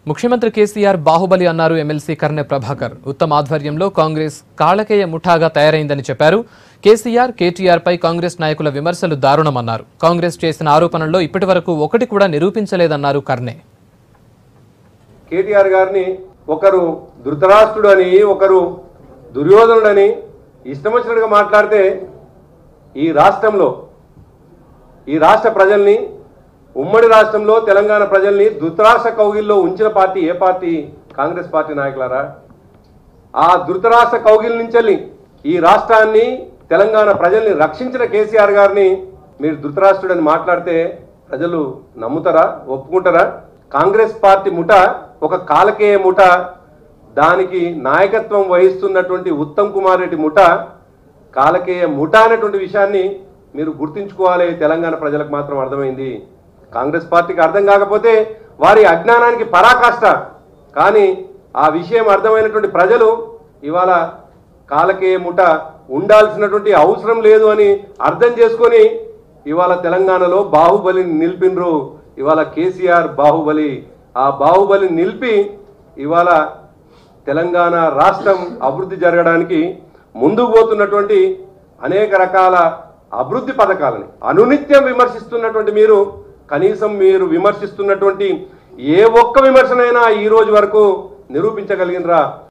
ముఖ్యమంత్రి కేసీఆర్ బాహుబలి అన్నారు ఎమ్మెల్సీ కర్నె ప్రభాకర్ ఉత్తమ ఆధ్వర్యంలో కాంగ్రెస్ కాళకేయ ముఠాగా తయారైందని చెప్పారు కేసీఆర్ కేటీఆర్ పై కాంగ్రెస్ నాయకుల విమర్శలు దారుణమన్నారు కాంగ్రెస్ చేసిన ఆరోపణల్లో ఇప్పటివరకు ఒకటి కూడా నిరూపించలేదన్నారు కర్నె కేటీఆర్ గారిని ఒకరు ధృతరాష్ట్రుడు అని ఒకరు దుర్యోధనుడని ఇష్టం వచ్చినట్టుగా మాట్లాడితే ఈ రాష్ట్రంలో ఈ రాష్ట్ర ప్రజల్ని ఉమ్మడి రాష్ట్రంలో తెలంగాణ ప్రజల్ని ధృతరాష్ట్ర కౌగిల్లో ఉంచిన పార్టీ ఏ పార్టీ కాంగ్రెస్ పార్టీ నాయకులారా ఆ ధృతరాష్ట్ర కౌగిల్ నుంచి ఈ రాష్ట్రాన్ని తెలంగాణ ప్రజల్ని రక్షించిన కేసీఆర్ గారిని మీరు ధృతరాష్ట్రుడని మాట్లాడితే ప్రజలు నమ్ముతారా ఒప్పుకుంటారా కాంగ్రెస్ పార్టీ ముఠ ఒక కాలకేయ ముఠ దానికి నాయకత్వం వహిస్తున్నటువంటి ఉత్తమ్ కుమార్ రెడ్డి ముఠ కాలకేయ ముఠ అనేటువంటి విషయాన్ని మీరు గుర్తుంచుకోవాలి తెలంగాణ ప్రజలకు మాత్రం అర్థమైంది కాంగ్రెస్ పార్టీకి అర్థం కాకపోతే వారి అజ్ఞానానికి పరాకాష్ట కానీ ఆ విషయం అర్థమైనటువంటి ప్రజలు ఇవాళ కాలకేయ ముఠ ఉండాల్సినటువంటి అవసరం లేదు అని అర్థం చేసుకొని ఇవాళ తెలంగాణలో బాహుబలిని నిలిపినరు ఇవాళ కేసీఆర్ బాహుబలి ఆ బాహుబలిని నిలిపి ఇవాళ తెలంగాణ రాష్ట్రం అభివృద్ధి జరగడానికి ముందుకు పోతున్నటువంటి అనేక రకాల అభివృద్ధి పథకాలని అనునిత్యం విమర్శిస్తున్నటువంటి మీరు కనీసం మీరు విమర్శిస్తున్నటువంటి ఏ ఒక్క విమర్శనైనా ఈ రోజు వరకు నిరూపించగలిగినరా